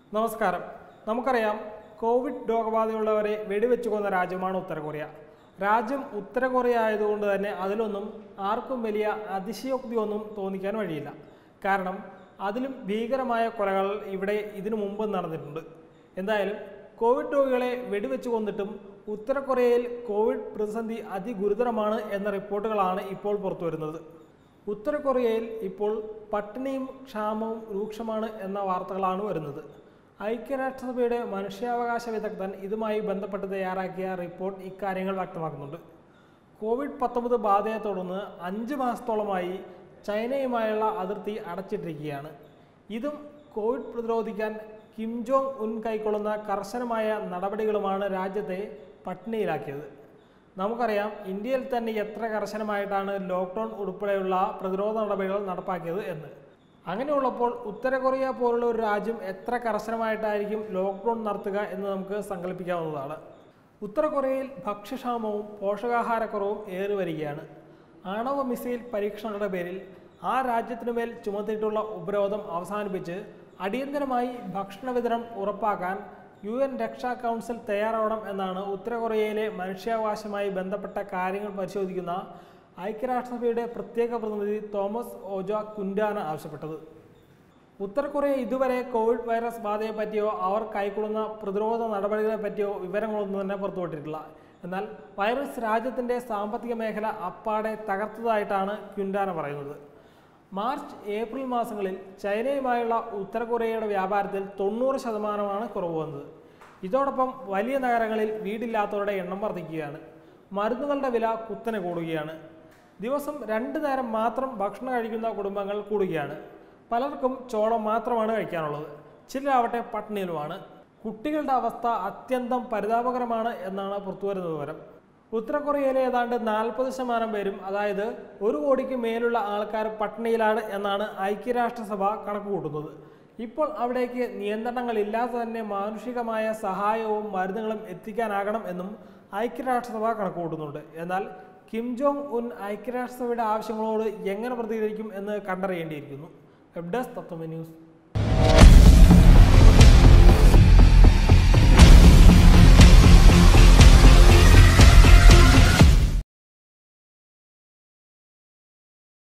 നമസ്കാരം നമുക്കറിയാം കോവിഡ് രോഗബാധയുള്ളവരെ വെടിവെച്ച് കൊന്ന രാജ്യമാണ് ഉത്തര കൊറിയ രാജ്യം ഉത്തര കൊറിയ ആയതുകൊണ്ട് തന്നെ അതിലൊന്നും ആർക്കും വലിയ അതിശയോക്തിയൊന്നും തോന്നിക്കാൻ വഴിയില്ല കാരണം അതിലും ഭീകരമായ കൊലകൾ ഇവിടെ ഇതിനു മുമ്പ് നടന്നിട്ടുണ്ട് എന്തായാലും കോവിഡ് രോഗികളെ വെടിവെച്ച് കൊന്നിട്ടും ഉത്തര കൊറിയയിൽ കോവിഡ് പ്രതിസന്ധി അതിഗുരുതരമാണ് എന്ന റിപ്പോർട്ടുകളാണ് ഇപ്പോൾ പുറത്തുവരുന്നത് ഉത്തര കൊറിയയിൽ ഇപ്പോൾ പട്ടിണിയും ക്ഷാമവും രൂക്ഷമാണ് എന്ന വാർത്തകളാണ് വരുന്നത് ഐക്യരാഷ്ട്രസഭയുടെ മനുഷ്യാവകാശ വിദഗ്ധൻ ഇതുമായി ബന്ധപ്പെട്ട് തയ്യാറാക്കിയ റിപ്പോർട്ട് ഇക്കാര്യങ്ങൾ വ്യക്തമാക്കുന്നുണ്ട് കോവിഡ് പത്തൊമ്പത് ബാധയെ തുടർന്ന് അഞ്ച് മാസത്തോളമായി ചൈനയുമായുള്ള അതിർത്തി അടച്ചിട്ടിരിക്കുകയാണ് ഇതും കോവിഡ് പ്രതിരോധിക്കാൻ കിം ജോങ് ഉൻ കൈക്കൊള്ളുന്ന കർശനമായ നടപടികളുമാണ് രാജ്യത്തെ പട്ടിണിയിലാക്കിയത് നമുക്കറിയാം ഇന്ത്യയിൽ തന്നെ എത്ര കർശനമായിട്ടാണ് ലോക്ക്ഡൗൺ ഉൾപ്പെടെയുള്ള പ്രതിരോധ നടപടികൾ നടപ്പാക്കിയത് എന്ന് അങ്ങനെയുള്ളപ്പോൾ ഉത്തര കൊറിയ പോലുള്ള ഒരു രാജ്യം എത്ര കർശനമായിട്ടായിരിക്കും ലോക്ക്ഡൗൺ നടത്തുക എന്ന് നമുക്ക് സങ്കല്പിക്കാവുന്നതാണ് ഉത്തര കൊറിയയിൽ ഭക്ഷ്യക്ഷാമവും പോഷകാഹാരക്കുറവും ഏറി വരികയാണ് ആണവ മിസൈൽ പരീക്ഷണങ്ങളുടെ പേരിൽ ആ രാജ്യത്തിനുമേൽ ചുമത്തിയിട്ടുള്ള ഉപരോധം അവസാനിപ്പിച്ച് അടിയന്തരമായി ഭക്ഷണ വിതരണം ഉറപ്പാക്കാൻ യു എൻ രക്ഷാ കൗൺസിൽ തയ്യാറാവണം എന്നാണ് ഉത്തര കൊറിയയിലെ മനുഷ്യാവകാശവുമായി ബന്ധപ്പെട്ട കാര്യങ്ങൾ പരിശോധിക്കുന്ന ഐക്യരാഷ്ട്രസഭയുടെ പ്രത്യേക പ്രതിനിധി തോമസ് ഓജ കുൻഡാന ആവശ്യപ്പെട്ടത് ഉത്തര കൊറിയ ഇതുവരെ കോവിഡ് വൈറസ് ബാധയെ പറ്റിയോ അവർ കൈക്കൊള്ളുന്ന പ്രതിരോധ നടപടികളെ പറ്റിയോ വിവരങ്ങളൊന്നും തന്നെ പുറത്തുവിട്ടിട്ടില്ല എന്നാൽ വൈറസ് രാജ്യത്തിൻ്റെ സാമ്പത്തിക മേഖല അപ്പാടെ തകർത്തതായിട്ടാണ് ക്യുൻഡാന പറയുന്നത് മാർച്ച് ഏപ്രിൽ മാസങ്ങളിൽ ചൈനയുമായുള്ള ഉത്തര കൊറിയയുടെ വ്യാപാരത്തിൽ തൊണ്ണൂറ് ശതമാനമാണ് കുറവ് വന്നത് ഇതോടൊപ്പം വലിയ നഗരങ്ങളിൽ വീടില്ലാത്തവരുടെ എണ്ണം വർദ്ധിക്കുകയാണ് മരുന്നുകളുടെ വില കുത്തനെ കൂടുകയാണ് ദിവസം രണ്ടു നേരം മാത്രം ഭക്ഷണം കഴിക്കുന്ന കുടുംബങ്ങൾ കൂടുകയാണ് പലർക്കും ചോളം മാത്രമാണ് കഴിക്കാനുള്ളത് ചിലരാവട്ടെ പട്ടിണിയിലുമാണ് കുട്ടികളുടെ അവസ്ഥ അത്യന്തം പരിതാപകരമാണ് എന്നാണ് പുറത്തുവരുന്ന വിവരം ഉത്തര കൊറിയയിലെ ഏതാണ്ട് നാൽപ്പത് ശതമാനം പേരും അതായത് ഒരു കോടിക്ക് മേലുള്ള ആൾക്കാർ പട്ടിണിയിലാണ് എന്നാണ് ഐക്യരാഷ്ട്രസഭ കണക്കുകൂട്ടുന്നത് ഇപ്പോൾ അവിടേക്ക് നിയന്ത്രണങ്ങളില്ലാതെ തന്നെ മാനുഷികമായ സഹായവും മരുന്നുകളും എത്തിക്കാനാകണം എന്നും ഐക്യരാഷ്ട്രസഭ കണക്കുകൂട്ടുന്നുണ്ട് എന്നാൽ കിം ജോങ് ഉൻ ഐക്യരാഷ്ട്രസഭയുടെ ആവശ്യങ്ങളോട് എങ്ങനെ പ്രതികരിക്കും എന്ന് കണ്ടറിയേണ്ടിയിരിക്കുന്നു വെബ് ഡെസ്ക് തത്വമി ന്യൂസ്